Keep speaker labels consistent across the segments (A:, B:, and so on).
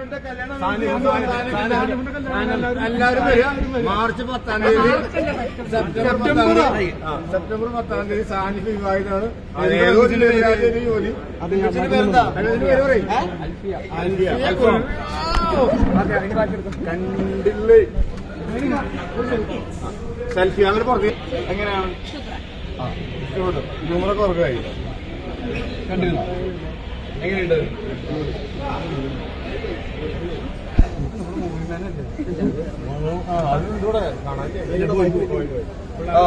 A: എല്ലാവരും വരിക മാർച്ച് പത്താം തീയതി സെപ്റ്റംബർ പത്താം തീയതി ആ, സെപ്റ്റംബർ പത്താം തീയതി സാന്നിധ്യ വിവാഹിതമാണ് ഏതോ ജില്ലയിലെ ജോലി അതിന്റെ പേര് പറയും ആൽഫിയ. അൽഫാം. കണ്ടില്ലേ സെൽഫി അങ്ങനെ പുറത്ത് എങ്ങനെയാണ് ആ, ഇഷ്ടപ്പെട്ടു ഹ്യൂമറൊക്കെ ഉറക്കായി കണ്ടിരുന്നു എങ്ങനെയുണ്ട് ആ, അത് ഇതൂടെ കാണാൻ ആ.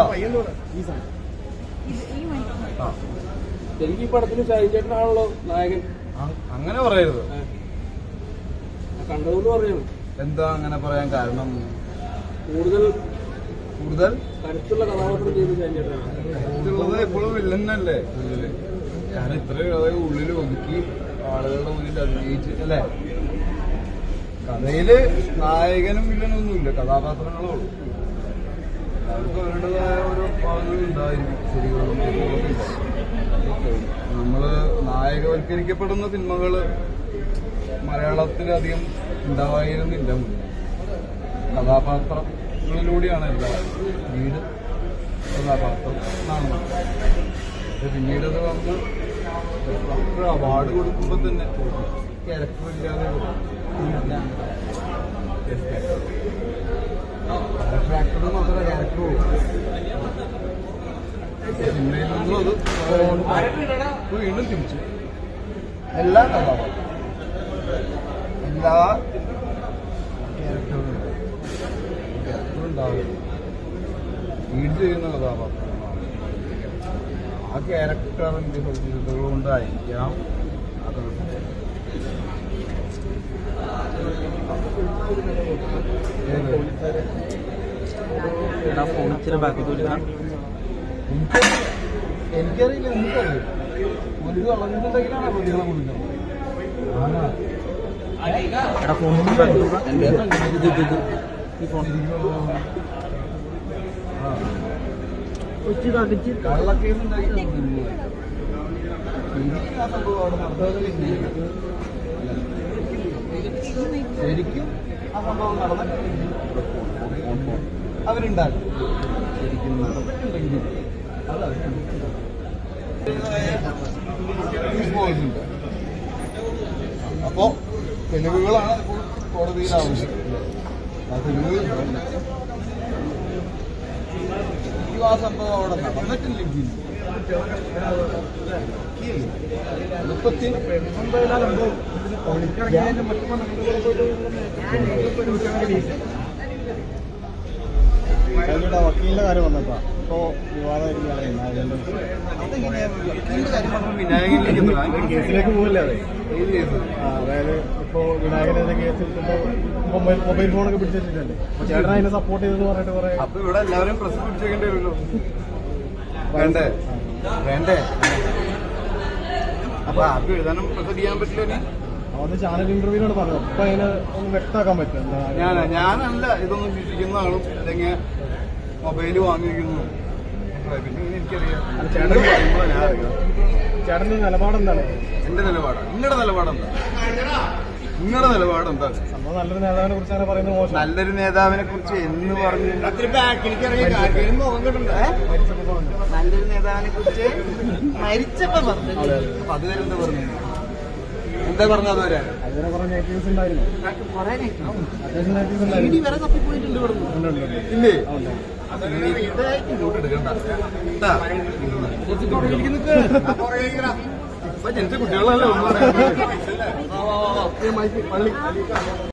A: ആ.
B: എനിക്ക് ഈ പടത്തിന് ഷാഹിചേട്ടനാണല്ലോ നായകൻ
A: അ- അങ്ങനെ പറയരുത്
B: കണ്ടതെന്ന് പറയണം
A: എന്താ അങ്ങനെ പറയാൻ കാരണം
B: കൂടുതൽ
A: കൂടുതൽ
B: കരുത്തുള്ള കഥാപാത്രം ചെയ്ത് ഷാഹിചേട്ടനാണ്
A: ഉള്ളത് എപ്പോഴും വില്ലനല്ലേ ഉള്ളില് കാരണം ഇത്രയും കഥ ഉള്ളിൽ ഒതുക്കി ആളുകളുടെ മുന്നിൽ അഭിനയിച്ച് അല്ലേ കഥയില് നായകനും വില്ലനൊന്നുമില്ല കഥാപാത്രങ്ങളേ ഉള്ളൂ അവർക്ക് അവരുടേതായ ഓരോ ഭാഗങ്ങൾ ഉണ്ടായിരിക്കും ശരികളും തെറ്റുകളൊക്കെ ഉണ്ടാവും. നമ്മള് നായകവൽക്കരിക്കപ്പെടുന്ന സിനിമകള് മലയാളത്തിലധികം ഉണ്ടായിരുന്നില്ല മുന്നേ കഥാപാത്രങ്ങളിലൂടെയാണ് എല്ലാം വീട് കഥാപാത്രം എന്നാണ് പക്ഷെ പിന്നീട് അത് വന്ന് ഡോക്ടർ അവാർഡ് കൊടുക്കുമ്പോൾ തന്നെ ക്യാരക്ടർ ഇല്ലാതെ ആക്ടർ മാത്രമേ ക്യാരക്ടർ സിനിമയിൽ നിന്നും അത് ഇപ്പൊ വീണ്ടും തിരിച്ചു എല്ലാ കഥാപാത്രം എല്ലാ ക്യാരക്ടറും ക്യാരക്ടർ ഉണ്ടാവും ലീഡ് ചെയ്യുന്ന കഥാപാത്രങ്ങളാണ് ആ ക്യാരക്ടറിന്റെ സവിശേഷതകൾ കൊണ്ടായിരിക്കാം അത് എനിക്ക് എനിക്കറിയില്ല എനിക്കറിയില്ല ഒരു കളഞ്ഞിട്ടുണ്ടെങ്കിലാണ് പ്രതികളെ കുടിക്കുന്നത് കള്ളക്കേസ് ഉണ്ടാക്കിയിട്ടാണ് ശരിക്കും ആ സംഭവം അവിടെ നടന്നതില്ല ശരിക്കും ആ സംഭവം നടന്നിട്ടില്ലെങ്കിൽ അവരുണ്ടാക്കും ശരിക്കും നടന്നിട്ടുണ്ടെങ്കിൽ അത് അവരുണ്ടാക്കും. ഉണ്ട്. അപ്പോ തെളിവുകളാണ് ഇപ്പോൾ കോടതിയിൽ ആവശ്യം ആ തെളിവുകൾ ഈ ആ സംഭവം അവിടെ നടന്നിട്ടില്ലെങ്കിൽ എളുപ്പത്തിൽ
C: അതിലൂടെ വക്കീലിന്റെ കാര്യം വന്നപ്പോ ഇപ്പോ വിവാദമായിരിക്കും കേസിലേക്ക് പോകില്ല അതെ ആ, അതായത് ഇപ്പോ വിനായകനെതിരെ കേസിൽ ഇപ്പോ മൊബൈൽ മൊബൈൽ ഫോണൊക്കെ പിടിച്ചിട്ടുണ്ട് അപ്പൊ ചേട്ടൻ അതിനെ സപ്പോർട്ട് ചെയ്തെന്ന് പറഞ്ഞിട്ട് കുറെ
A: അപ്പൊ ഇവിടെ എല്ലാവരും പ്രസ് പിടിച്ചേക്കേണ്ടി വരുമല്ലോ വേണ്ടേ വേണ്ടേ അപ്പൊ ആർക്കും എഴുതാനും പ്രസ് ചെയ്യാൻ പറ്റില്ല ഇനി?
C: അവന്ന് ചാനൽ ഇന്റർവ്യൂവിനോട് പറഞ്ഞു അപ്പൊ അതിനെ ഒന്ന് വ്യക്തമാക്കാൻ പറ്റും എന്താ
A: ഞാനാ ഞാനല്ല ഇതൊന്നും ചിന്തിക്കുന്ന ആളും അല്ലെങ്കിൽ മൊബൈല് വാങ്ങിയിരിക്കുന്നു പിന്നെ ഇങ്ങനെ എനിക്കറിയാം ചേട്ടൻ പറയുമ്പോൾ ഞാൻ അറിയാം
C: ചേട്ടന്റെ നിലപാട് എന്താണ്
A: എന്റെ നിലപാടാണ് നിങ്ങളുടെ നിലപാടെന്താ നിങ്ങളുടെ നിലപാടെന്താ
C: സംഭവം നല്ലൊരു നേതാവിനെ കുറിച്ച് അങ്ങനെ പറയുന്നത് മോശം
A: നല്ലൊരു നേതാവിനെ കുറിച്ച് എന്ന് പറഞ്ഞു
C: മരിച്ചപ്പോ പറഞ്ഞു
A: നല്ലൊരു നേതാവിനെ കുറിച്ച് മരിച്ചപ്പോ പറഞ്ഞു അപ്പൊ അതുവരെ എന്താ പറഞ്ഞു എന്താ പറഞ്ഞു അതുവരെ
C: അതുവരെ കുറെ നെഗറ്റീവ്സ് ഉണ്ടായിരുന്നു അത്യാവശ്യം നെഗറ്റീവ്സ് ഉണ്ടായിരുന്നു ഉണ്ട്, ഉണ്ട്, ഉണ്ട്.
A: ഇല്ലേ
C: ആ, ഉണ്ട്.
A: ഇപ്പൊ ജനിച്ച കുട്ടികളല്ലേ ഒന്നും